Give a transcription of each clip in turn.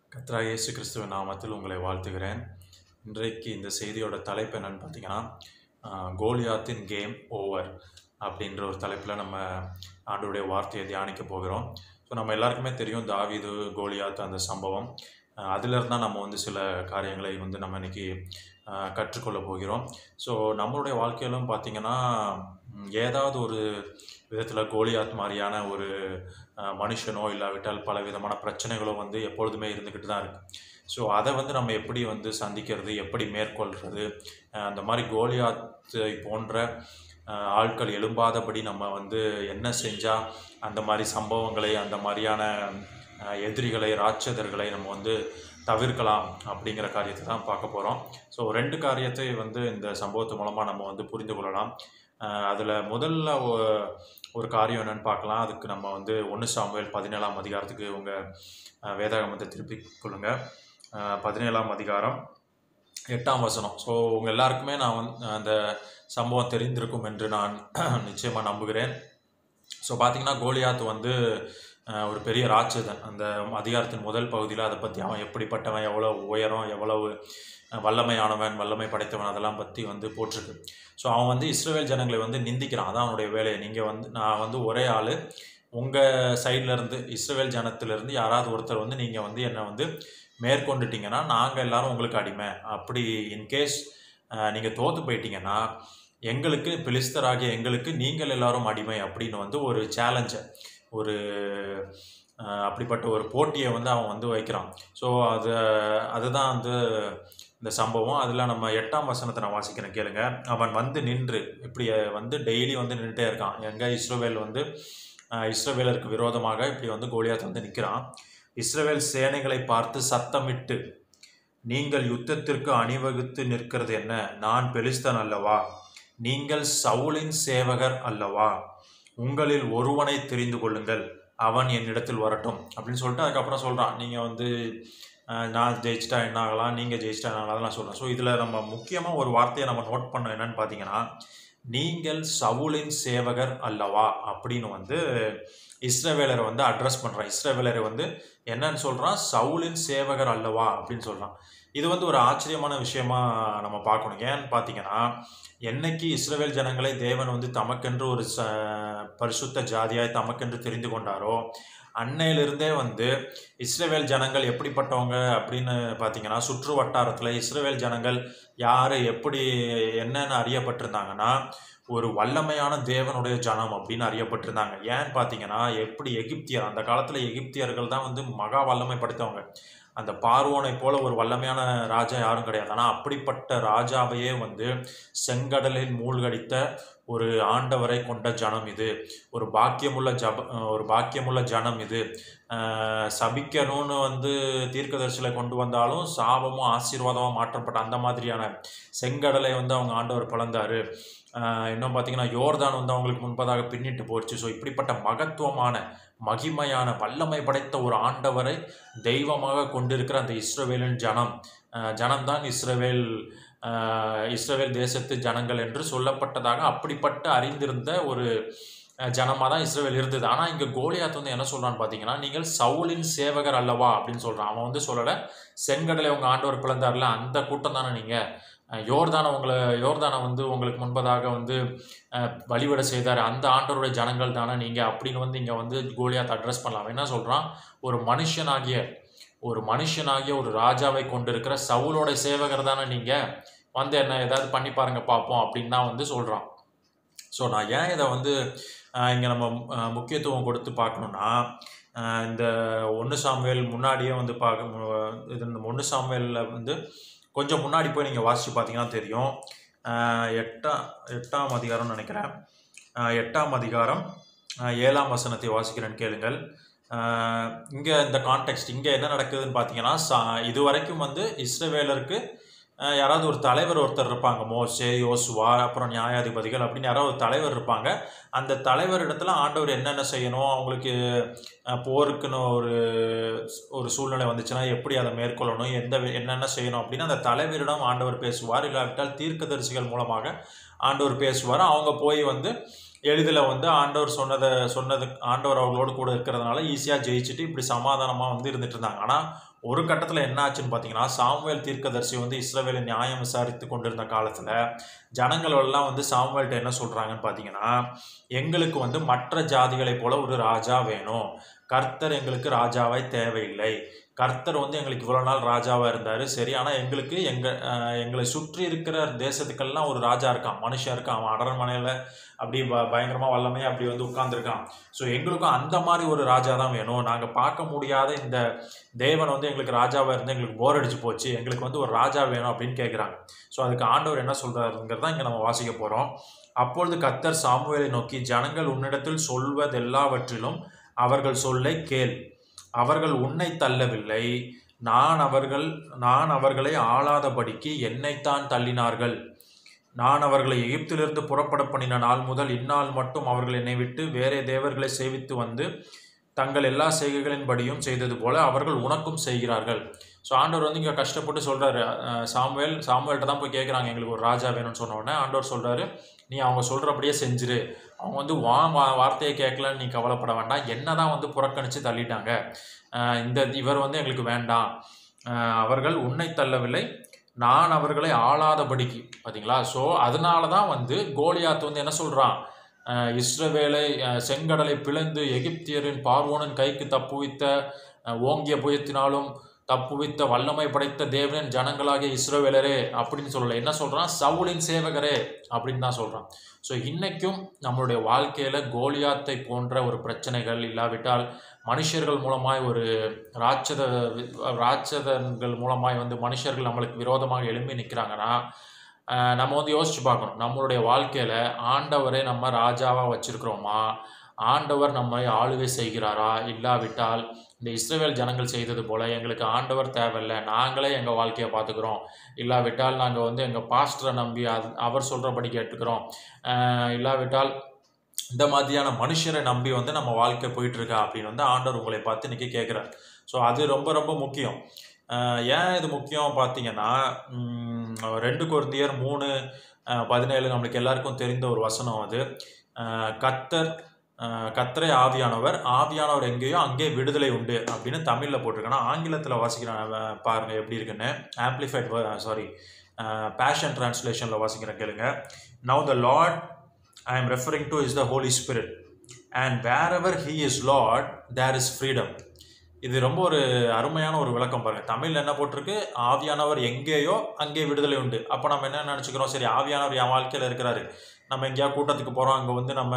கர்த்தராகிய இயேசு கிறிஸ்துவ நாமத்தில் உங்களை வாழ்த்துகிறேன் இன்றைக்கு இந்த செய்தியோட தலைப்பு என்னன்னு பார்த்தீங்கன்னா ஆஹ், கோலியாத்தின் கேம் ஓவர் அப்படின்ற ஒரு தலைப்பில் நம்ம ஆண்டோடைய வார்த்தையை தியானிக்க போகிறோம் ஸோ நம்ம எல்லாருக்குமே தெரியும் தாவீது கோலியாத் அந்த சம்பவம் ஆஹ், அதிலிருந்து தான் நம்ம வந்து சில காரியங்களை வந்து நம்ம இன்னைக்கு ஆஹ், கற்றுக்கொள்ள போகிறோம் ஸோ நம்மளுடைய வாழ்க்கையிலும் பார்த்தீங்கன்னா ம், ஏதாவது ஒரு விதத்தில் கோலியாத் மாதிரியான ஒரு அஹ், மனுஷனோ இல்லாவிட்டால் பல விதமான பிரச்சனைகளோ வந்து எப்பொழுதுமே இருந்துக்கிட்டு தான் இருக்கு ஸோ அதை வந்து நம்ம எப்படி வந்து சந்திக்கிறது எப்படி மேற்கொள்கிறது அஹ், அந்த மாதிரி கோலியாத்தை போன்ற அஹ், ஆட்கள் எழும்பாதபடி நம்ம வந்து என்ன செஞ்சால் அந்த மாதிரி சம்பவங்களை அந்த மாதிரியான அஹ், எதிரிகளை ராட்சதர்களை நம்ம வந்து தவிர்க்கலாம் அப்படிங்கிற காரியத்தை தான் பார்க்க போகிறோம் ஸோ ரெண்டு காரியத்தை வந்து இந்த சம்பவத்து மூலமாக நம்ம வந்து புரிந்து கொள்ளலாம் அதில் முதல்ல ஒ- ஒரு காரியம் என்னன்னு பார்க்கலாம் அதுக்கு நம்ம வந்து ஒன்று சாமுவேல் பதினேழாம் அதிகாரத்துக்கு உங்கள் வேதாகமத்தை திருப்பிக் கொள்ளுங்க அஹ், பதினேழாம் அதிகாரம் எட்டாம் வசனம் ஸோ உங்கள் எல்லாருக்குமே நான் வந்து அந்த சம்பவம் தெரிந்திருக்கும் என்று நான் நிச்சயமாக நம்புகிறேன் ஸோ பார்த்தீங்கன்னா கோலியாத் வந்து அஹ், ஒரு பெரிய ராட்சதன் அந்த அதிகாரத்தின் முதல் பகுதியில் அதை பற்றி அவன் எப்படிப்பட்டவன் எவ்வளோ உயரம் எவ்வளவு அஹ், வல்லமையானவன் வல்லமை படைத்தவன் அதெல்லாம் பற்றி வந்து போட்டிருக்கு ஸோ அவன் வந்து இஸ்ரேல் ஜனங்களை வந்து நிந்திக்கிறான் அதான் அவனுடைய வேலையை நீங்கள் வந்து நான் வந்து ஒரே ஆள் உங்கள் சைட்லேருந்து இஸ்ரேல் ஜனத்திலேருந்து யாராவது ஒருத்தர் வந்து நீங்கள் வந்து என்னை வந்து மேற்கொண்டுட்டீங்கன்னா நாங்கள் எல்லாரும் உங்களுக்கு அடிமை அப்படி இன்கேஸ் நீங்கள் தோற்று போயிட்டீங்கன்னா எங்களுக்கு பிலிஸ்தராகிய எங்களுக்கு நீங்கள் எல்லாரும் அடிமை அப்படின்னு வந்து ஒரு சேலஞ்சை ஒரு அஹ், அப்படிப்பட்ட ஒரு போட்டியை வந்து அவன் வந்து வைக்கிறான் ஸோ அது அதுதான் வந்து இந்த சம்பவம் அதில் நம்ம எட்டாம் வசனத்தை நான் வாசிக்கிறேன் கேளுங்க அவன் வந்து நின்று இப்படி வந்து டெய்லி வந்து நின்றுட்டே இருக்கான் எங்கே இஸ்ரோவேல் வந்து அஹ், இஸ்ரவேலருக்கு விரோதமாக இப்படி வந்து கோலியாத் வந்து நிற்கிறான் இஸ்ரவேல் சேனைகளை பார்த்து சத்தமிட்டு நீங்கள் யுத்தத்திற்கு அணிவகுத்து நிற்கிறது என்ன நான் பெலிஸ்தன் அல்லவா நீங்கள் சவுலின் சேவகர் அல்லவா உங்களில் ஒருவனை தெரிந்து கொள்ளுங்கள் அவன் என்னிடத்தில் வரட்டும் அப்படின்னு சொல்லிட்டு அதுக்கப்புறம் சொல்கிறான் நீங்கள் வந்து அஹ், நான் ஜெயிச்சிட்டா என்ன ஆகலாம் நீங்கள் ஜெயிச்சிட்டா என்ன ஆகலாம் அதெல்லாம் சொல்கிறேன் ஸோ இதில் நம்ம முக்கியமாக ஒரு வார்த்தையை நம்ம நோட் பண்ணோம் என்னன்னு பார்த்தீங்கன்னா நீங்கள் சவுலின் சேவகர் அல்லவா அப்படின்னு வந்து இஸ்ரவேலரை வந்து அட்ரஸ் பண்ணுறான் இஸ்ரவேலரை வந்து என்னன்னு சொல்கிறான் சவுலின் சேவகர் அல்லவா அப்படின்னு சொல்கிறான் இது வந்து ஒரு ஆச்சரியமான விஷயமா நம்ம பார்க்கணும் ஏன்னு பார்த்தீங்கன்னா என்னைக்கு இஸ்ரவேல் ஜனங்களை தேவன் வந்து தமக்கென்று ஒரு ச பரிசுத்த ஜாதியாய் தமக்கென்று தெரிந்து கொண்டாரோ அன்னையிலிருந்தே வந்து இஸ்ரவேல் ஜனங்கள் எப்படிப்பட்டவங்க அப்படின்னு பார்த்தீங்கன்னா சுற்று வட்டாரத்தில் இஸ்ரவேல் ஜனங்கள் யார் எப்படி என்னென்ன அறியப்பட்டிருந்தாங்கன்னா ஒரு வல்லமையான தேவனுடைய ஜனம் அப்படின்னு அறியப்பட்டிருந்தாங்க ஏன்னு பார்த்தீங்கன்னா எப்படி எகிப்தியர் அந்த காலத்தில் எகிப்தியர்கள் தான் வந்து மகா வல்லமை படைத்தவங்க அந்த பார்வோனை போல ஒரு வல்லமையான ராஜா யாரும் கிடையாது ஆனால் அப்படிப்பட்ட ராஜாவையே வந்து செங்கடலில் மூழ்கடித்த ஒரு ஆண்டவரை கொண்ட ஜனம் இது ஒரு பாக்கியமுள்ள ஜப ஒரு பாக்கியமுள்ள ஜனம் இது அஹ் சபிக்கணும்னு வந்து தீர்க்கதரிசிகளை கொண்டு வந்தாலும் சாபமும் ஆசீர்வாதமாக மாற்றப்பட்ட அந்த மாதிரியான செங்கடலை வந்து அவங்க ஆண்டவர் பிளந்தாரு அஹ் இன்னும் பார்த்தீங்கன்னா யோர்தான் வந்து அவங்களுக்கு முன்பதாக பின்னிட்டு போச்சு ஸோ இப்படிப்பட்ட மகத்துவமான மகிமையான வல்லமை படைத்த ஒரு ஆண்டவரை தெய்வமாக கொண்டிருக்கிற அந்த இஸ்ரவேலின் ஜனம் அஹ் ஜனம்தான் இஸ்ரவேல் அஹ் இஸ்ரவேல் தேசத்து ஜனங்கள் என்று சொல்லப்பட்டதாக அப்படிப்பட்ட அறிந்திருந்த ஒரு ஜனமாக தான் இஸ்ரவேல் இருந்தது ஆனால் இங்கே கோலியாத் வந்து என்ன சொல்கிறான்னு பார்த்தீங்கன்னா நீங்கள் சவுலின் சேவகர் அல்லவா அப்படின்னு சொல்கிறான் அவன் வந்து சொல்லலை செங்கடலை உங்கள் ஆண்டவர் பிளந்தார்ல அந்த கூட்டம் தானே நீங்கள் யோர்தானை உங்களை யோர்தானை வந்து உங்களுக்கு முன்பதாக வந்து அஹ், வழிபட செய்தார் அந்த ஆண்டவருடைய ஜனங்கள் தானே நீங்கள் அப்படின்னு வந்து இங்கே வந்து கோலியாத் அட்ரஸ் பண்ணலாம் அவன் என்ன சொல்கிறான் ஒரு மனுஷனாகிய ஒரு மனுஷனாகிய ஒரு ராஜாவை கொண்டிருக்கிற சவுலோட சேவகர் தானே நீங்கள் வந்து என்ன ஏதாவது பண்ணி பாருங்க பார்ப்போம் அப்படின்னு தான் வந்து சொல்கிறான் ஸோ நான் ஏன் இதை வந்து இங்கே நம்ம அஹ், முக்கியத்துவம் கொடுத்து பார்க்கணுன்னா அஹ், இந்த ஒன்று சாமுவேல் முன்னாடியே வந்து பார்க்க மு- இது இந்த ஒன்று சாமுவேலில் வந்து கொஞ்சம் முன்னாடி போய் நீங்கள் வாசித்து பார்த்தீங்கன்னா தெரியும் அஹ், எட்டாம் எட்டாம் அதிகாரம்னு நினைக்கிறேன் அஹ், எட்டாம் அதிகாரம் அஹ், ஏழாம் வசனத்தை வாசிக்கிறேன்னு கேளுங்கள் இங்கே இந்த கான்டெக்ட் இங்கே என்ன நடக்குதுன்னு பார்த்தீங்கன்னா சா இது வரைக்கும் வந்து இஸ்ரவேலருக்கு அஹ், யாராவது ஒரு தலைவர் ஒருத்தர் இருப்பாங்க மோசே யோசுவா அப்புறம் நியாயாதிபதிகள் அப்படின்னு யாராவது ஒரு தலைவர் இருப்பாங்க அந்த தலைவர் இடத்துல ஆண்டவர் என்னென்ன செய்யணும் அவங்களுக்கு அஹ், போருக்குன்னு ஒரு ஒரு சூழ்நிலை வந்துச்சுன்னா எப்படி அதை மேற்கொள்ளணும் எந்த வி- என்னென்ன செய்யணும் அப்படின்னு அந்த தலைவரிடம் ஆண்டவர் பேசுவார் இல்லாவிட்டால் தீர்க்கதரிசிகள் மூலமாக ஆண்டவர் பேசுவார் அவங்க போய் வந்து எளிதில் வந்து ஆண்டவர் சொன்னதை சொன்னது ஆண்டவர் அவர்களோடு கூட இருக்கிறதுனால ஈஸியாக ஜெயிச்சுட்டு இப்படி சமாதானமாக வந்து இருந்துட்டு இருந்தாங்க ஆனால் ஒரு கட்டத்தில் என்ன ஆச்சுன்னு பார்த்தீங்கன்னா சாமுவேல் தீர்க்கதரிசி வந்து இஸ்ரவேலை நியாயம் விசாரித்து கொண்டிருந்த காலத்தில் ஜனங்கள் எல்லாம் வந்து சாமுவேல்கிட்ட என்ன சொல்கிறாங்கன்னு பார்த்தீங்கன்னா எங்களுக்கு வந்து மற்ற ஜாதிகளைப் போல ஒரு ராஜா வேணும் கர்த்தர் எங்களுக்கு ராஜாவை தேவையில்லை கர்த்தர் வந்து எங்களுக்கு இவ்வளோ நாள் ராஜாவாக இருந்தார் சரி ஆனால் எங்களுக்கு எங்கள் எங்களை சுற்றி இருக்கிற தேசத்துக்கெல்லாம் ஒரு ராஜா இருக்கான் மனுஷன் இருக்கான் அவன் அரண்மனையில் அப்படி ப பயங்கரமாக வல்லமையாக அப்படி வந்து உட்காந்துருக்கான் ஸோ எங்களுக்கும் அந்த மாதிரி ஒரு ராஜா தான் வேணும் நாங்கள் பார்க்க முடியாத இந்த தேவன் வந்து எங்களுக்கு ராஜாவாக இருந்து எங்களுக்கு போர் அடிச்சு போச்சு எங்களுக்கு வந்து ஒரு ராஜா வேணும் அப்படின்னு கேட்குறாங்க ஸோ அதுக்கு ஆண்டவர் என்ன சொல்கிறாருங்கிறத இங்கே நம்ம வாசிக்க போகிறோம் அப்பொழுது கர்த்தர் சாமுவேலை நோக்கி ஜனங்கள் உன்னிடத்தில் சொல்வதெல்லாவற்றிலும் அவர்கள் சொல்லை கேள் அவர்கள் உன்னை தள்ளவில்லை நான் அவர்கள் நான் அவர்களை ஆளாதபடிக்கு என்னைத்தான் தள்ளினார்கள் நான் அவர்களை எகிப்திலிருந்து புறப்பட பண்ணின நாள் முதல் இந்நாள் மட்டும் அவர்கள் என்னை விட்டு வேறே தேவர்களை சேவித்து வந்து தங்கள் எல்லா செய்கைகளின்படியும் செய்தது போல அவர்கள் உனக்கும் செய்கிறார்கள் ஸோ ஆண்டவர் வந்து இங்கே கஷ்டப்பட்டு சொல்கிறாரு சாமுவேல் சாமுவேல்கிட்ட தான் போய் கேட்குறாங்க எங்களுக்கு ஒரு ராஜா வேணும்னு சொன்ன உடனே ஆண்டவர் சொல்கிறாரு நீ அவங்க சொல்கிறபடியே செஞ்சிரு அவங்க வந்து வா வா- வார்த்தையை கேட்கலன்னு நீ கவலைப்பட வேண்டாம் என்ன தான் வந்து புறக்கணித்து தள்ளிட்டாங்க அஹ் இந்த இவர் வந்து எங்களுக்கு வேண்டாம் அஹ் அவர்கள் உன்னை தள்ளவில்லை நான் அவர்களை ஆளாதபடிக்கு பார்த்தீங்களா ஸோ அதனால தான் வந்து கோலியாத் வந்து என்ன சொல்கிறான் இஸ்ரவேலை அஹ் செங்கடலை பிளந்து எகிப்தியரின் பார்வோனின் கைக்கு தப்புவித்த அஹ் ஓங்கிய புயத்தினாலும் தப்புவித்த வல்லமை படைத்த தேவனின் ஜனங்களாகிய இஸ்ரவேலரே அப்படின்னு சொல்லலை என்ன சொல்கிறான் சவுலின் சேவகரே அப்படின்னு தான் சொல்கிறான் ஸோ இன்னைக்கும் நம்மளுடைய வாழ்க்கையில் கோலியாத்தை போன்ற ஒரு பிரச்சனைகள் இல்லாவிட்டால் மனுஷர்கள் மூலமாய் ஒரு ராட்சத ராட்சதங்கள் மூலமாய் வந்து மனுஷர்கள் நம்மளுக்கு விரோதமாக எழும்பி நிற்கிறாங்கன்னா ஆஹ் நம்ம வந்து யோசிச்சு பார்க்கணும் நம்மளுடைய வாழ்க்கையில் ஆண்டவரை நம்ம ராஜாவாக வச்சிருக்கிறோமா ஆண்டவர் நம்மை ஆளுகை செய்கிறாரா இல்லாவிட்டால் இந்த இஸ்ரவேல் ஜனங்கள் செய்தது போல எங்களுக்கு ஆண்டவர் தேவையில்லை நாங்களே எங்கள் வாழ்க்கையை பார்த்துக்கிறோம் இல்லாவிட்டால் நாங்கள் வந்து எங்கள் பாஸ்டரை நம்பி அது அவர் சொல்கிறபடி கேட்டுக்கிறோம் ஆஹ் இல்லாவிட்டால் இந்த மாதிரியான மனுஷரை நம்பி வந்து நம்ம வாழ்க்கை போயிட்டு இருக்கா அப்படின்னு வந்து ஆண்டவர் உங்களை பார்த்து இன்னைக்கு கேட்குறார் ஸோ அது ரொம்ப ரொம்ப முக்கியம் ஆஹ் ஏன் இது முக்கியம் பார்த்தீங்கன்னா உம், ரெண்டு கொரிந்தியர் மூணு ஆஹ் பதினேழு நம்மளுக்கு எல்லாருக்கும் தெரிந்த ஒரு வசனம் அது ஆஹ் கத்தர் ஆஹ் கத்தரை ஆவியானவர் ஆவியானவர் எங்கேயோ அங்கே விடுதலை உண்டு அப்படின்னு தமிழில் போட்டிருக்கேன்னா ஆங்கிலத்தில் வாசிக்கிறேன் அஹ் பாருங்க எப்படி இருக்குன்னு ஆம்ப்ளிஃபைட் சாரி பேஷன் டிரான்ஸ்லேஷனில் வாசிக்கிறேன் கேளுங்க now the Lord I am referring to is the Holy Spirit and wherever he is Lord there is freedom இது ரொம்ப ஒரு அருமையான ஒரு விளக்கம் பாருங்க தமிழ்ல என்ன போட்டிருக்கு ஆவியானவர் எங்கேயோ அங்கே விடுதலை உண்டு அப்போ நம்ம என்ன நினச்சிக்கிறோம் சரி ஆவியானவர் என் வாழ்க்கையில் இருக்கிறாரு நம்ம எங்கேயாவது கூட்டத்துக்கு போகிறோம் அங்கே வந்து நம்ம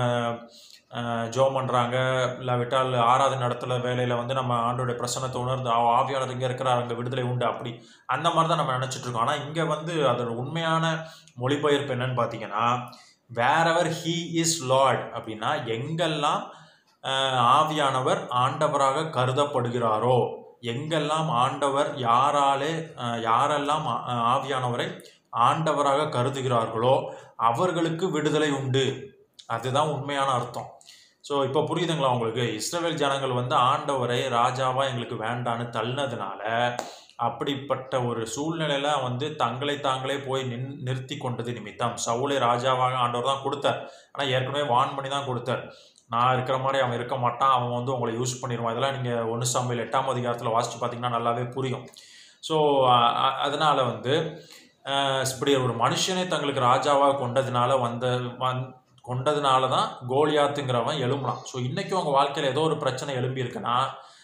ஜோம் பண்ணுறாங்க இல்லாவிட்டால் ஆராதனை இடத்துல வேலையில் வந்து நம்ம ஆண்டோடைய பிரசன்னத்தை உணர்ந்து ஆ, ஆவியானவர் இங்கே இருக்கிறார் அங்கே விடுதலை உண்டு அப்படி அந்த மாதிரி தான் நம்ம நினச்சிட்டு இருக்கோம் ஆனால் இங்கே வந்து அதோட உண்மையான மொழிபெயர்ப்பு என்னன்னு பார்த்தீங்கன்னா வேறவர் ஹீ இஸ் லார்ட் அப்படின்னா எங்கெல்லாம் அஹ், ஆவியானவர் ஆண்டவராக கருதப்படுகிறாரோ எங்கெல்லாம் ஆண்டவர் யாராலே அஹ், யாரெல்லாம் ஆ- ஆவியானவரை ஆண்டவராக கருதுகிறார்களோ அவர்களுக்கு விடுதலை உண்டு அதுதான் உண்மையான அர்த்தம் ஸோ இப்போ புரியுதுங்களா உங்களுக்கு இஸ்ரவேல் ஜனங்கள் வந்து ஆண்டவரை ராஜாவா எங்களுக்கு வேண்டான்னு தள்ளினதுனால அப்படிப்பட்ட ஒரு சூழ்நிலையில வந்து தங்களை தாங்களே போய் நின் நிறுத்தி கொண்டது நிமித்தம் சவுலை ராஜாவாக ஆண்டவர் தான் கொடுத்தார் ஆனால் ஏற்கனவே வான் பண்ணி தான் கொடுத்தார் நான் இருக்கிற மாதிரி அவன் இருக்க மாட்டான் அவன் வந்து உங்களை யூஸ் பண்ணிடுவான் இதெல்லாம் நீங்கள் ஒன்று சமையல் எட்டாம் அதிகாரத்தில் வாசித்து பார்த்தீங்கன்னா நல்லாவே புரியும் ஸோ அதனால வந்து அஹ், இப்படி ஒரு மனுஷனை தங்களுக்கு ராஜாவாக கொண்டதுனால வந்த வந் கொண்டதுனால தான் கோலியாத்துங்கிறவன் எழும்பலாம் ஸோ இன்றைக்கும் உங்கள் வாழ்க்கையில் ஏதோ ஒரு பிரச்சனை எழும்பி இருக்குன்னா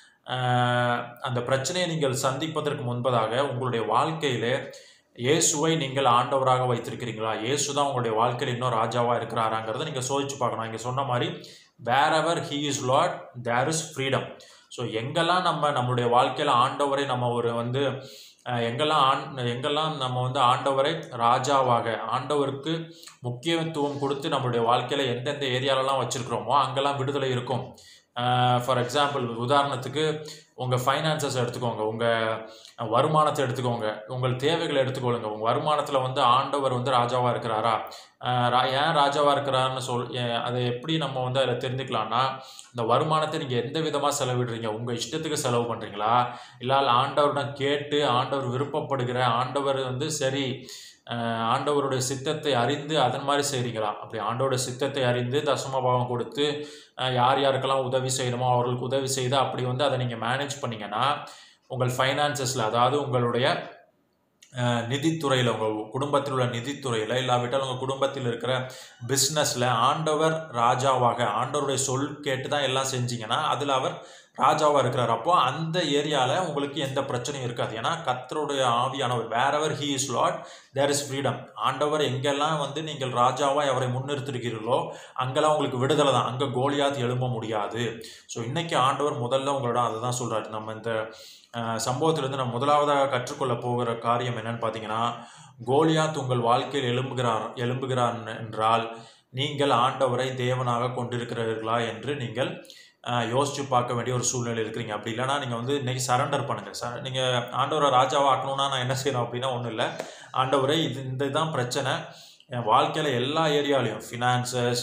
ஆஹ், அந்த பிரச்சனையை நீங்கள் சந்திப்பதற்கு முன்பதாக உங்களுடைய வாழ்க்கையிலே இயேசுவை நீங்கள் ஆண்டவராக வைத்திருக்கிறீங்களா இயேசு தான் உங்களுடைய வாழ்க்கையில் இன்னும் ராஜாவாக இருக்கிறாராங்கிறத நீங்கள் சோதிச்சு பார்க்கணும் இங்கே சொன்ன மாதிரி wherever he is Lord there is freedom so எங்கெல்லாம் நம்ம நம்மளுடைய வாழ்க்கையில் ஆண்டவரை நம்ம ஒரு வந்து அஹ், எங்கெல்லாம் ஆண் எங்கெல்லாம் நம்ம வந்து ஆண்டவரை ராஜாவாக ஆண்டவருக்கு முக்கியத்துவம் கொடுத்து நம்மளுடைய வாழ்க்கையில் எந்தெந்த ஏரியாலலாம் வச்சுருக்கிறோமோ அங்கெல்லாம் விடுதலை இருக்கும் ஃபார் எக்ஸாம்பிள் உதாரணத்துக்கு உங்கள் ஃபைனான்சஸ் எடுத்துக்கோங்க உங்கள் வருமானத்தை எடுத்துக்கோங்க உங்கள் தேவைகளை எடுத்துக்கொள்ளுங்க உங்கள் வருமானத்தில் வந்து ஆண்டவர் வந்து ராஜாவாக இருக்கிறாரா அஹ் ரா- ஏன் ராஜாவாக இருக்கிறாருன்னு சொல் ஏ- அதை எப்படி நம்ம வந்து அதில் தெரிஞ்சுக்கலாம்னா இந்த வருமானத்தை நீங்கள் எந்த விதமாக செலவிடுறீங்க உங்கள் இஷ்டத்துக்கு செலவு பண்ணுறீங்களா இல்லை ஆண்டவரிடம் கேட்டு ஆண்டவர் விருப்பப்படுகிற ஆண்டவர் வந்து சரி அஹ், ஆண்டவருடைய சித்தத்தை அறிந்து அதன் மாதிரி செய்கிறீங்களா அப்படி ஆண்டவருடைய சித்தத்தை அறிந்து தசம பாவம் கொடுத்து அஹ், யார் யாருக்கெல்லாம் உதவி செய்யணுமோ அவர்களுக்கு உதவி செய்து அப்படி வந்து அதை நீங்கள் மேனேஜ் பண்ணீங்கன்னா உங்கள் ஃபைனான்சஸில் அதாவது உங்களுடைய அஹ், நிதித்துறையில் உங்கள் குடும்பத்தில் உள்ள நிதித்துறையில் இல்லாவிட்டால் உங்கள் குடும்பத்தில் இருக்கிற பிஸ்னஸில் ஆண்டவர் ராஜாவாக ஆண்டவருடைய சொல் கேட்டு தான் எல்லாம் செஞ்சீங்கன்னா அதில் அவர் ராஜாவாக இருக்கிறார் அப்போ அந்த ஏரியாவில் உங்களுக்கு எந்த பிரச்சனையும் இருக்காது ஏன்னா கர்த்தருடைய ஆவியானவர் wherever he is Lord there is freedom ஆண்டவர் எங்கெல்லாம் வந்து நீங்கள் ராஜாவாய் அவரை முன்னிறுத்திருக்கிறீர்களோ அங்கெல்லாம் உங்களுக்கு விடுதலை தான் அங்கே கோலியாத் எழும்ப முடியாது ஸோ இன்னைக்கு ஆண்டவர் முதல்ல உங்களோட அதை தான் சொல்கிறாரு நம்ம இந்த அஹ், சம்பவத்திலிருந்து நம்ம முதலாவதாக கற்றுக்கொள்ள போகிற காரியம் என்னன்னு பார்த்தீங்கன்னா கோலியாத் உங்கள் வாழ்க்கையில் எழும்புகிறார் எழும்புகிறார் என்றால் நீங்கள் ஆண்டவரை தேவனாக கொண்டிருக்கிறீர்களா என்று நீங்கள் அஹ், யோசிச்சு பார்க்க வேண்டிய ஒரு சூழ்நிலை இருக்கிறீங்க அப்படி இல்லைன்னா நீங்கள் வந்து இன்னைக்கு சரண்டர் பண்ணுங்கள் ச நீங்கள் ஆண்டவரை ராஜாவை ஆக்கணும்னா நான் என்ன செய்யணும் அப்படின்னா ஒன்றும் இல்லை ஆண்டவரை இது இந்த இதுதான் பிரச்சனை என் வாழ்க்கையில் எல்லா ஏரியாலையும் ஃபினான்சஸ்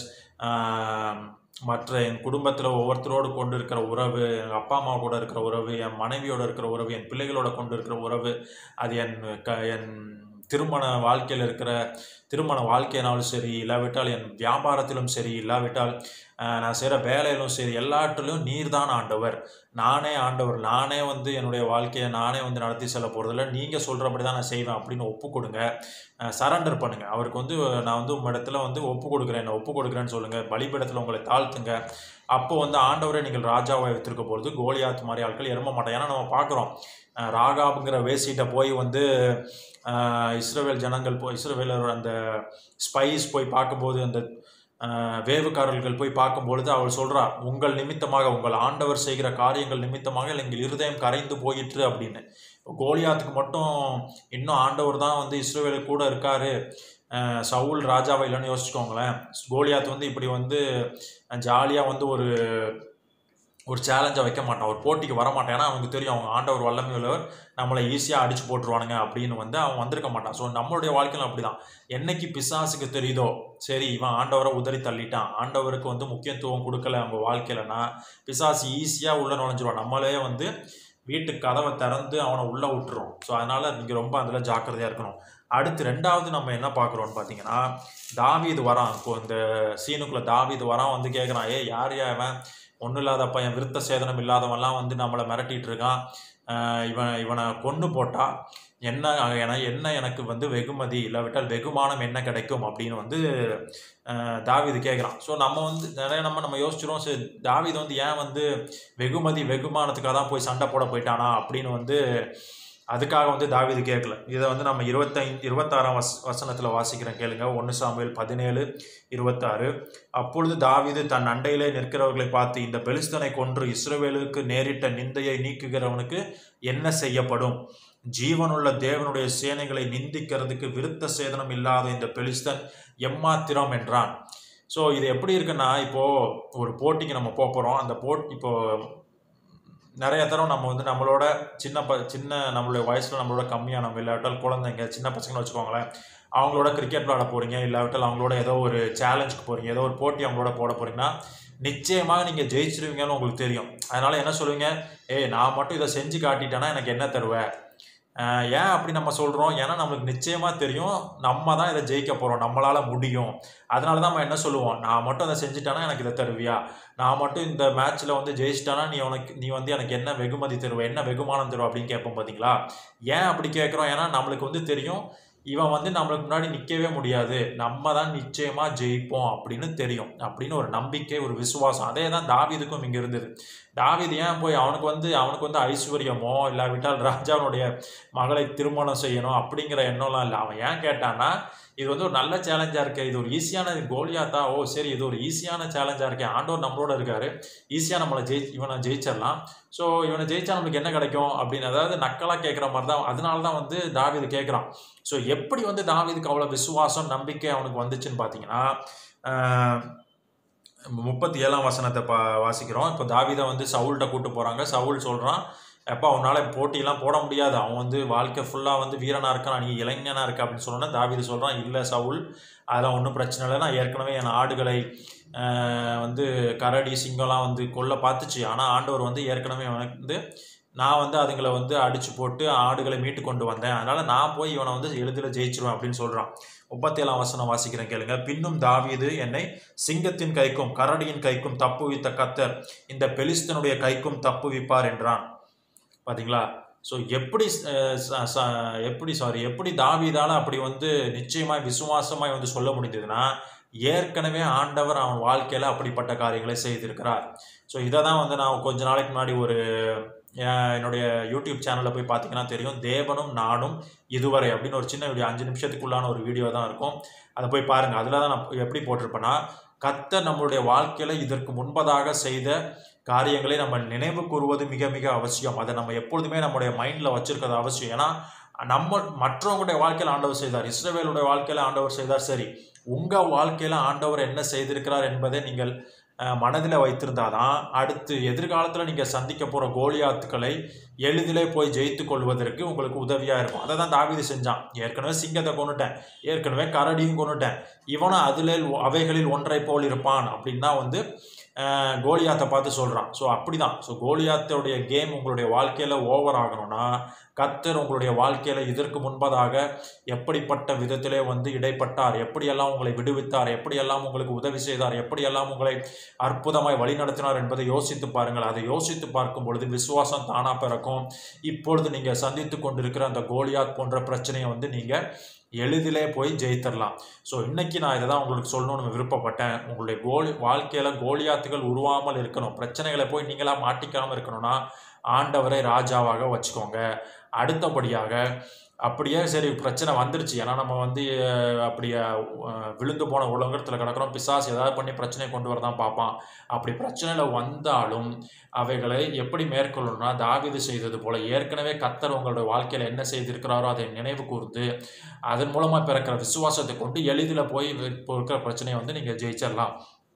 மற்ற என் குடும்பத்தில் ஒவ்வொருத்தரோடு கொண்டு இருக்கிற உறவு எங்கள் அப்பா அம்மா கூட இருக்கிற உறவு என் மனைவியோட இருக்கிற உறவு என் பிள்ளைகளோட கொண்டு இருக்கிற உறவு அது என் க என் திருமண வாழ்க்கையில் இருக்கிற திருமண வாழ்க்கையினாலும் சரி இல்லாவிட்டால் என் வியாபாரத்திலும் சரி இல்லாவிட்டால் அஹ், நான் செய்கிற வேலையிலும் சரி எல்லாற்றிலும் நீர் தான் ஆண்டவர் நானே ஆண்டவர் நானே வந்து என்னுடைய வாழ்க்கையை நானே வந்து நடத்தி செல்ல போகிறதில்ல நீங்கள் சொல்கிறபடி தான் நான் செய்வேன் அப்படின்னு ஒப்பு கொடுங்க சரண்டர் பண்ணுங்கள் அவருக்கு வந்து நான் வந்து உங்கள் இடத்துல வந்து ஒப்பு கொடுக்குறேன் என்னை ஒப்பு கொடுக்குறேன்னு சொல்லுங்கள் பலிபீடத்தில் உங்களை தாழ்த்துங்க அப்போ வந்து ஆண்டவரை நீங்கள் ராஜாவை வைத்திருக்க பொழுது கோலியாத் மாதிரி ஆட்கள் இறம்ப மாட்டாங்க ஏன்னா நம்ம பார்க்குறோம் ராகாபுங்கிற வேசிகிட்ட போய் வந்து அஹ், இஸ்ரவேல் ஜனங்கள் போய் இஸ்ரவேலர் அந்த ஸ்பைஸ் போய் பார்க்கும்போது அந்த அஹ், வேவுக்காரர்கள் போய் பார்க்கும்பொழுது அவள் சொல்றா உங்கள் நிமித்தமாக உங்கள் ஆண்டவர் செய்கிற காரியங்கள் நிமித்தமாக எங்கள் இருதயம் கரைந்து போயிற்று அப்படின்னு கோலியாத்துக்கு மட்டும் இன்னும் ஆண்டவர் தான் வந்து இஸ்ரவேலு கூட இருக்காரு அஹ், சவுல் ராஜாவை இல்லைன்னு யோசிச்சுக்கோங்களேன் கோலியாத் வந்து இப்படி வந்து ஜாலியாக வந்து ஒரு ஒரு சேலஞ்சை வைக்க மாட்டான் ஒரு போட்டிக்கு வர மாட்டான் ஏன்னா அவனுக்கு தெரியும் அவங்க ஆண்டவர் வல்லமை உள்ளவர் நம்மளை ஈஸியாக அடிச்சு போட்டுருவானுங்க அப்படின்னு வந்து அவன் வந்திருக்க மாட்டான் ஸோ நம்மளுடைய வாழ்க்கையில் அப்படிதான் என்னைக்கு பிசாசுக்கு தெரியுதோ சரி இவன் ஆண்டவரை உதறி தள்ளிட்டான் ஆண்டவருக்கு வந்து முக்கியத்துவம் கொடுக்கல அவங்க வாழ்க்கையிலனா பிசாசு ஈஸியாக உள்ள நுழைஞ்சிருவான் நம்மளே வந்து வீட்டு கதவை திறந்து அவனை உள்ளே விட்டுரும் ஸோ அதனால் நீங்கள் ரொம்ப அதில் ஜாக்கிரதையாக இருக்கணும் அடுத்து ரெண்டாவது நம்ம என்ன பார்க்குறோம்னு பார்த்தீங்கன்னா தாவீது வரான் இப்போ இந்த சீனுக்குள்ளே தாவீது வரான் வந்து கேட்குறான் ஏ யார் யா இவன் ஒன்றும் இல்லாத பையன் விருத்த சேதனம் இல்லாதவன்லாம் வந்து நம்மளை மிரட்டிட்டு இருக்கான் ஆஹ் இவன் இவனை கொண்டு போட்டா என்ன என என்ன எனக்கு வந்து வெகுமதி இல்லாவிட்டால் வெகுமானம் என்ன கிடைக்கும் அப்படின்னு வந்து ஆஹ் தாவீது கேட்குறான் ஸோ நம்ம வந்து நிறைய நம்ம நம்ம யோசிச்சிரும் சரி தாவீது வந்து ஏன் வந்து வெகுமதி வெகுமானத்துக்காக தான் போய் சண்டை போட போயிட்டானா அப்படின்னு வந்து அதுக்காக வந்து தாவீது கேட்கல இதை வந்து நம்ம இருபத்தைந்து இருபத்தாறாம் வஸ் வசனத்தில் வாசிக்கிறேன் கேளுங்க ஒன்று சாமுவேல் பதினேழு இருபத்தாறு அப்பொழுது தாவீது தன் அண்டையிலே நிற்கிறவர்களை பார்த்து இந்த பெலிஸ்தனை கொன்று இஸ்ரவேலுக்கு நேரிட்ட நிந்தையை நீக்குகிறவனுக்கு என்ன செய்யப்படும் ஜீவனுள்ள தேவனுடைய சேனைகளை நிந்திக்கிறதுக்கு விருத்த சேதனம் இல்லாத இந்த பெலிஸ்தன் எம்மாத்திரம் என்றான் ஸோ இது எப்படி இருக்குன்னா இப்போ ஒரு போட்டிக்கு நம்ம போக போகிறோம் அந்த போட் இப்போ நிறைய தரம் நம்ம வந்து நம்மளோட சின்ன ப சின்ன நம்மளுடைய வயசில் நம்மளோட கம்மியானவங்க இல்லாவிட்டால் குழந்தைங்க சின்ன பசங்கன்னு வச்சுக்கோங்களேன் அவங்களோட கிரிக்கெட் விளாட போகிறீங்க இல்லாவிட்டால் அவங்களோட ஏதோ ஒரு சேலஞ்சுக்கு போகிறீங்க ஏதோ ஒரு போட்டி அவங்களோட போட போகிறீங்கன்னா நிச்சயமாக நீங்கள் ஜெயிச்சிருவீங்கன்னு உங்களுக்கு தெரியும் அதனால் என்ன சொல்லுவீங்க ஏய் நான் மட்டும் இதை செஞ்சு காட்டிட்டேன்னா எனக்கு என்ன தருவேன் ஆஹ் ஏன் அப்படி நம்ம சொல்கிறோம் ஏன்னா நம்மளுக்கு நிச்சயமாக தெரியும் நம்ம தான் இதை ஜெயிக்க போகிறோம் நம்மளால் முடியும் அதனால தான் நம்ம என்ன சொல்லுவோம் நான் மட்டும் அதை செஞ்சுட்டேன்னா எனக்கு இதை தருவியா நான் மட்டும் இந்த மேட்ச்சில் வந்து ஜெயிச்சிட்டானா நீ உனக்கு நீ வந்து எனக்கு என்ன வெகுமதி தருவ என்ன வெகுமானம் தருவ அப்படின்னு கேட்போம் பார்த்தீங்களா ஏன் அப்படி கேட்குறோம் ஏன்னா நம்மளுக்கு வந்து தெரியும் இவன் வந்து நம்மளுக்கு முன்னாடி நிற்கவே முடியாது நம்ம தான் நிச்சயமாக ஜெயிப்போம் அப்படின்னு தெரியும் அப்படின்னு ஒரு நம்பிக்கை ஒரு விசுவாசம் அதே தான் தாவீதுக்கும் இங்கே இருந்தது தாவீது ஏன் போய் அவனுக்கு வந்து அவனுக்கு வந்து ஐஸ்வர்யமோ இல்லாவிட்டால் ராஜாவுடைய மகளை திருமணம் செய்யணும் அப்படிங்கிற எண்ணம்லாம் இல்லை அவன் ஏன் கேட்டான்னா இது வந்து ஒரு நல்ல சேலஞ்சாக இருக்கு இது ஒரு ஈஸியான கோலியாத்தா ஓ சரி இது ஒரு ஈஸியான சேலஞ்சாக இருக்கே ஆண்டவர் நம்மளோட இருக்காரு ஈஸியாக நம்மளை ஜெயி இவனை ஜெயிச்சிடலாம் ஸோ இவனை ஜெயிச்சா நம்மளுக்கு என்ன கிடைக்கும் அப்படின்னு அதாவது நக்கலாக கேட்குற மாதிரி தான் அதனால தான் வந்து தாவீது கேட்குறான் ஸோ எப்படி வந்து தாவீதுக்கு அவ்வளோ விசுவாசம் நம்பிக்கை அவனுக்கு வந்துச்சுன்னு பார்த்தீங்கன்னா ஆஹ், முப்பத்தி ஏழாம் வசனத்தை பா வாசிக்கிறோம் இப்போ தாவீதை வந்து சவுல்கிட்ட கூட்டு போகிறாங்க சவுல் சொல்கிறான் எப்போ அவனால் போட்டியெல்லாம் போட முடியாது அவன் வந்து வாழ்க்கை ஃபுல்லாக வந்து வீரனாக இருக்கான் நீ இளைஞனாக இருக்க அப்படின்னு சொன்னோன்னா தாவீது சொல்கிறான் இல்லை சவுல் அதெல்லாம் ஒன்றும் பிரச்சனை இல்லை நான் ஏற்கனவே என் ஆடுகளை ஆஹ், வந்து கரடி சிங்கம்லாம் வந்து கொல்ல பார்த்துச்சு ஆனால் ஆண்டவர் வந்து ஏற்கனவே எனக்கு வந்து நான் வந்து அதுங்களை வந்து அடிச்சு போட்டு ஆடுகளை மீட்டு கொண்டு வந்தேன் அதனால நான் போய் இவனை வந்து எளிதில் ஜெயிச்சிருவேன் அப்படின்னு சொல்றான் முப்பத்தேழாம் வசனம் வாசிக்கிறேன் கேளுங்க பின்னும் தாவீது என்னை சிங்கத்தின் கைக்கும் கரடியின் கைக்கும் தப்புவித்த கத்தர் இந்த பெலிஸ்தனுடைய கைக்கும் தப்புவிப்பார் என்றான் பாத்தீங்களா ஸோ எப்படி அஹ், ச- ச- எப்படி சாரி எப்படி தாவீதால அப்படி வந்து நிச்சயமாய் விசுவாசமாய் வந்து சொல்ல முடிந்ததுன்னா ஏற்கனவே ஆண்டவர் அவன் வாழ்க்கையில அப்படிப்பட்ட காரியங்களை செய்திருக்கிறார் ஸோ இதை தான் வந்து நான் கொஞ்ச நாளைக்கு முன்னாடி ஒரு அஹ், என்னுடைய யூடியூப் சேனலில் போய் பார்த்தீங்கன்னா தெரியும் தேவனும் நானும் இதுவரை அப்படின்னு ஒரு சின்ன வீடியோ அஞ்சு நிமிஷத்துக்குள்ளான ஒரு வீடியோ தான் இருக்கும் அதை போய் பாருங்க அதில் தான் நான் எப்படி போட்டிருப்பேன்னா கர்த்தர் நம்மளுடைய வாழ்க்கையில இதற்கு முன்பதாக செய்த காரியங்களை நம்ம நினைவு கூறுவது மிக மிக அவசியம் அதை நம்ம எப்பொழுதுமே நம்முடைய மைண்டில் வச்சிருக்கிறது அவசியம் ஏன்னா நம்ம மற்றவங்களுடைய வாழ்க்கையில் ஆண்டவர் செய்தார் இஸ்ரவேலுடைய வாழ்க்கையில் ஆண்டவர் செய்தார் சரி உங்கள் வாழ்க்கையில் ஆண்டவர் என்ன செய்திருக்கிறார் என்பதை நீங்கள் மனதில் வைத்திருந்தாதான் அடுத்து எதிர்காலத்தில் நீங்கள் சந்திக்க போகிற கோலியாத்துக்களை எளிதிலே போய் ஜெயித்து கொள்வதற்கு உங்களுக்கு உதவியாக இருக்கும் அதை தான் தாவீது செஞ்சான் ஏற்கனவே சிங்கத்தை கொண்டுட்டேன் ஏற்கனவே கரடியும் கொண்டுட்டேன் இவனும் அதில் அவைகளில் ஒன்றை போல் இருப்பான் அப்படின்னா வந்து அஹ், கோலியாத்தை பார்த்து சொல்கிறான் ஸோ அப்படிதான் ஸோ கோலியாத்தோடைய கேம் உங்களுடைய வாழ்க்கையில் ஓவர் ஆகணும்னா கர்த்தர் உங்களுடைய வாழ்க்கையில் இதற்கு முன்பதாக எப்படிப்பட்ட விதத்திலே வந்து இடைப்பட்டார் எப்படியெல்லாம் உங்களை விடுவித்தார் எப்படியெல்லாம் உங்களுக்கு உதவி செய்தார் எப்படியெல்லாம் உங்களை அற்புதமாய் வழிநடத்தினார் என்பதை யோசித்து பாருங்கள் அதை யோசித்து பார்க்கும் பொழுது விசுவாசம் தானா பிறக்கும் இப்பொழுது நீங்க சந்தித்து கொண்டிருக்கிற அந்த கோலியாத் போன்ற பிரச்சனையை வந்து நீங்க எளிதிலே போய் ஜெயித்தரலாம் ஸோ இன்னைக்கு நான் இதை தான் உங்களுக்கு சொல்லணும்னு விருப்பப்பட்டேன் உங்களுடைய கோலி வாழ்க்கையில கோலியாத்துகள் உருவாமல் இருக்கணும் பிரச்சனைகளை போய் நீங்களா மாட்டிக்காம இருக்கணும்னா ஆண்டவரை ராஜாவாக வச்சுக்கோங்க அடுத்தபடியாக அப்படியே சரி பிரச்சனை வந்துருச்சு ஏன்னா நம்ம வந்து அஹ், அப்படியே அஹ், விழுந்து போன உலகத்தில் கிடக்கிறோம் பிசாசு ஏதாவது பண்ணி பிரச்சனையை கொண்டு வரதான் பார்ப்பான் அப்படி பிரச்சனையில் வந்தாலும் அவைகளை எப்படி மேற்கொள்ளணும்னா தாவீது செய்தது போல ஏற்கனவே கத்தர் உங்களுடைய வாழ்க்கையில் என்ன செய்திருக்கிறாரோ அதை நினைவு கூர்ந்து அதன் மூலமாக பிறக்கிற விசுவாசத்தை கொண்டு எளிதில் போய் இப்போ இருக்கிற பிரச்சனையை வந்து நீங்கள் ஜெயிச்சிடலாம்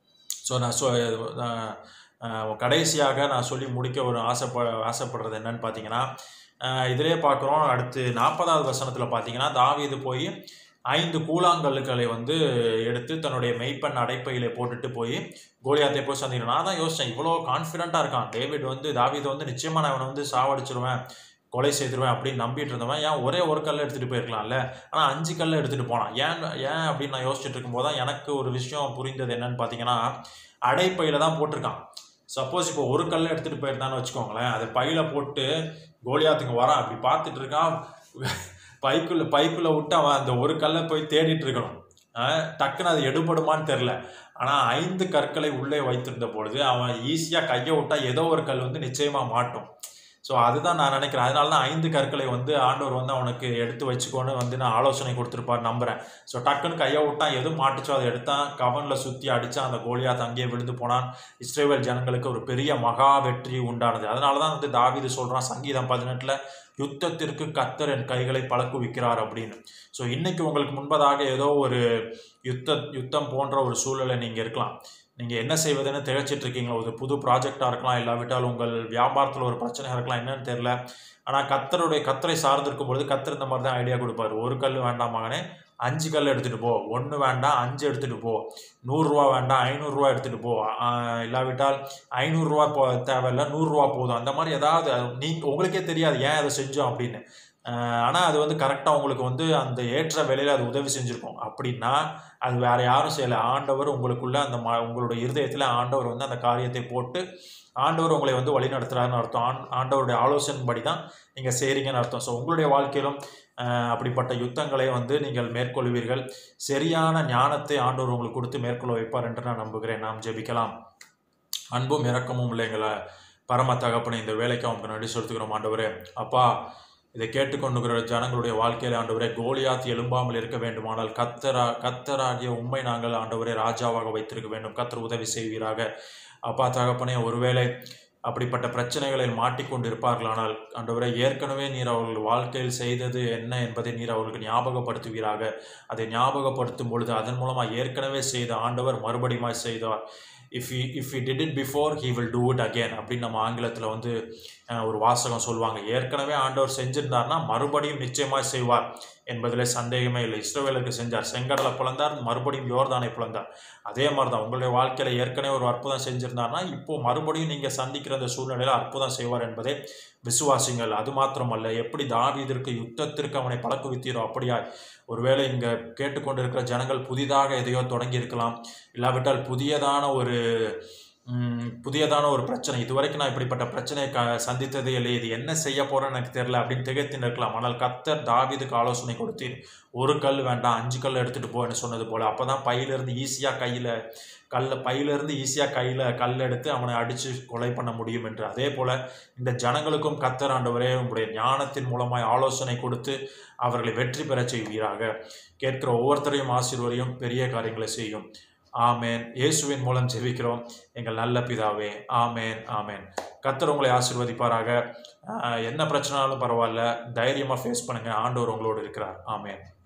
ஸோ நான் சொ நான், அஹ், கடைசியாக நான் சொல்லி முடிக்க ஒரு ஆசைப்ப ஆசைப்படுறது என்னன்னு பார்த்தீங்கன்னா அஹ், இதிலே பார்க்குறோம் அடுத்து நாற்பதாவது வசனத்தில் பார்த்தீங்கன்னா தாவீது போய் ஐந்து கூழாங்கல்லுகளை வந்து எடுத்து தன்னுடைய மெய்ப்பெண் அடைப்பையிலே போட்டுட்டு போய் கோலியாத்தை போய் சந்திக்கிறேன் நான் தான் யோசித்தேன் இவ்வளோ கான்ஃபிடென்ட்டாக இருக்கான் டேவிட் வந்து தாவீது வந்து நிச்சயமாக நான் இவனை வந்து சாவடிச்சிருவேன் கொலை செய்திருவேன் அப்படின்னு நம்பிட்டு இருந்தவன் ஏன் ஒரே ஒரு கல்லை எடுத்துகிட்டு போயிருக்கலாம்ல ஆனால் அஞ்சு கல்லை எடுத்துகிட்டு போனான் ஏன் ஏன் அப்படின்னு நான் யோசிச்சுட்டு இருக்கும்போது தான் எனக்கு ஒரு விஷயம் புரிந்தது என்னன்னு பார்த்தீங்கன்னா அடைப்பையில் தான் போட்டிருக்கான் சப்போஸ் இப்போ ஒரு கல்லை எடுத்துகிட்டு போயிருந்தான்னு வச்சுக்கோங்களேன் அதை பையில போட்டு கோலியாத்துக்கு வரான் அப்படி பார்த்துட்டு இருக்கான் பைக்குள்ள பைப்பில் விட்டு அவன் அந்த ஒரு கல்லை போய் தேடிட்டு இருக்கணும் அஹ் டக்குன்னு அது எடுபடுமான்னு தெரில ஆனால் ஐந்து கற்களை உள்ளே வைத்திருந்த பொழுது அவன் ஈஸியாக கையை விட்டா ஏதோ ஒரு கல் வந்து நிச்சயமாக மாட்டும் ஸோ அதுதான் நான் நினைக்கிறேன் அதனால தான் ஐந்து கற்களை வந்து ஆண்டவர் வந்து அவனுக்கு எடுத்து வச்சுக்கோன்னு வந்து நான் ஆலோசனை கொடுத்துருப்பார் நம்புறேன் ஸோ டக்குன்னு கையை விட்டான் எது மாட்டுச்சோ அதை எடுத்தான் கவனில் சுற்றி அடித்தான் அந்த கோலியாத் அங்கேயே விழுந்து போனான் இஸ்ரேவேல் ஜனங்களுக்கு ஒரு பெரிய மகா வெற்றி உண்டானது அதனால தான் வந்து தாவீது சொல்கிறான் சங்கீதம் பதினெட்டில் யுத்தத்திற்கு கத்தர் என் கைகளை பழக்குவிக்கிறார் அப்படின்னு ஸோ இன்னைக்கு உங்களுக்கு முன்பதாக ஏதோ ஒரு யுத்த யுத்தம் போன்ற ஒரு சூழலை நீங்கள் இருக்கலாம் நீங்கள் என்ன செய்வதுன்னு திகச்சிட்டு இருக்கீங்களோ ஒரு புது ப்ராஜெக்டாக இருக்கலாம் இல்லாவிட்டால் உங்கள் வியாபாரத்தில் ஒரு பிரச்சனையாக இருக்கலாம் என்னன்னு தெரியல ஆனால் கத்தருடைய கத்தரை சார்ந்திருக்கும் பொழுது கத்தர் இந்த மாதிரி தான் ஐடியா கொடுப்பாரு ஒரு கல் வேண்டாம் மகனே அஞ்சு கல் எடுத்துகிட்டு போ ஒன்று வேண்டாம் அஞ்சு எடுத்துகிட்டு போ நூறுரூவா வேண்டாம் ஐநூறுரூவா எடுத்துகிட்டு போ ஆஹ் இல்லாவிட்டால் ஐநூறுரூவா போ தேவையில்ல நூறுரூவா போதும் அந்த மாதிரி ஏதாவது நீங்கள் உங்களுக்கே தெரியாது ஏன் அதை செஞ்சோம் அப்படின்னு ஆனால் அது வந்து கரெக்டாக உங்களுக்கு வந்து அந்த ஏற்ற வேலையில் அது உதவி செஞ்சுருக்கும் அப்படின்னா அது வேற யாரும் செய்யலை ஆண்டவர் உங்களுக்குள்ள அந்த ம உங்களுடைய இருதயத்தில் ஆண்டவர் வந்து அந்த காரியத்தை போட்டு ஆண்டவர் உங்களை வந்து வழி நடத்துறாருன்னு அர்த்தம் ஆண் ஆண்டவருடைய ஆலோசனைப்படி தான் நீங்கள் செய்கிறீங்கன்னு அர்த்தம் ஸோ உங்களுடைய வாழ்க்கையிலும் அஹ், அப்படிப்பட்ட யுத்தங்களை வந்து நீங்கள் மேற்கொள்வீர்கள் சரியான ஞானத்தை ஆண்டவர் உங்களுக்கு கொடுத்து மேற்கொள்ள வைப்பார் என்று நான் நம்புகிறேன் நாம் ஜெபிக்கலாம் அன்பும் இரக்கமும் உள்ள எங்களை பரம தகப்பனை இந்த வேலைக்கு அவங்க நடி செலுத்துகிறோம் ஆண்டவரே அப்பா இதை கேட்டுக்கொண்டுகிற ஜனங்களுடைய வாழ்க்கையில ஆண்டவரே கோலியாத் எழும்பாமல் இருக்க வேண்டுமானால் கத்தரா கத்தராகிய உண்மை நாங்கள் ஆண்டவரே ராஜாவாக வைத்திருக்க வேண்டும் கத்தர் உதவி செய்வீராக அப்பா தகப்பனே ஒருவேளை அப்படிப்பட்ட பிரச்சனைகளில் மாட்டிக்கொண்டு இருப்பார்களானால் ஆண்டவரே ஏற்கனவே நீர் அவர்கள் வாழ்க்கையில் செய்தது என்ன என்பதை நீர் அவர்களுக்கு ஞாபகப்படுத்துவீராக அதை ஞாபகப்படுத்தும் பொழுது அதன் மூலமாக ஏற்கனவே செய்த ஆண்டவர் மறுபடியுமாய் செய்தார் if he if he did it before he will do it again அப்படின்னு நம்ம ஆங்கிலத்தில் வந்து அஹ், ஒரு வாசகம் சொல்லுவாங்க ஏற்கனவே ஆண்டவர் செஞ்சிருந்தார்னா மறுபடியும் நிச்சயமாக செய்வார் என்பதிலே சந்தேகமே இல்லை இஸ்ரவேலுக்கு செஞ்சார் செங்கடலை பிளந்தார் மறுபடியும் யோர்தானை பிளந்தார் அதே மாதிரி தான் உங்களுடைய வாழ்க்கையில் ஏற்கனவே ஒரு அற்புதம் செஞ்சிருந்தார்னா இப்போ மறுபடியும் நீங்கள் சந்திக்கிற அந்த சூழ்நிலையில் அற்புதம் செய்வார் என்பதே விசுவாசிங்கள் அது மாத்திரமல்ல எப்படி தாவீதிற்கு யுத்தத்திற்கு அவனை பழக்குவித்தீரோ அப்படியாய் ஒருவேளை இங்கே கேட்டுக்கொண்டிருக்கிற ஜனங்கள் புதிதாக எதையோ தொடங்கி இருக்கலாம் இல்லாவிட்டால் புதியதான ஒரு ம், புதியதான ஒரு பிரச்சனை இதுவரைக்கும் நான் இப்படிப்பட்ட பிரச்சனையை க சந்தித்ததே இல்லை இது என்ன செய்ய போறேன்னு எனக்கு தெரியல அப்படின்னு திகைத்து நிற்கலாம் ஆனால் கத்தர் தாவீதுக்கு ஆலோசனை கொடுத்து ஒரு கல் வேண்டாம் அஞ்சு கல் எடுத்துட்டு போன்னு சொன்னது போல அப்பதான் பையிலிருந்து ஈஸியாக கையில் கல்ல பையிலிருந்து ஈஸியாக கையில் கல் எடுத்து அவனை அடித்து கொலை பண்ண முடியும் என்று அதே போல இந்த ஜனங்களுக்கும் கத்தர் ஆண்டவரே உங்களுடைய ஞானத்தின் மூலமாய் ஆலோசனை கொடுத்து அவர்களை வெற்றி பெறச் செய்வீராக கேட்கிற ஒவ்வொருத்தரையும் ஆசீர்வதியும் பெரிய காரியங்களை செய்யும் ஆமேன் இயேசுவின் மூலம் ஜெபிக்கிறோம் எங்கள் நல்ல பிதாவே ஆமேன் ஆமேன் கத்தர் உங்களை ஆசீர்வதிப்பாராக ஆஹ் என்ன பிரச்சனாலும் பரவாயில்ல தைரியமாக ஃபேஸ் பண்ணுங்க ஆண்டவர் உங்களோடு இருக்கிறார் ஆமேன்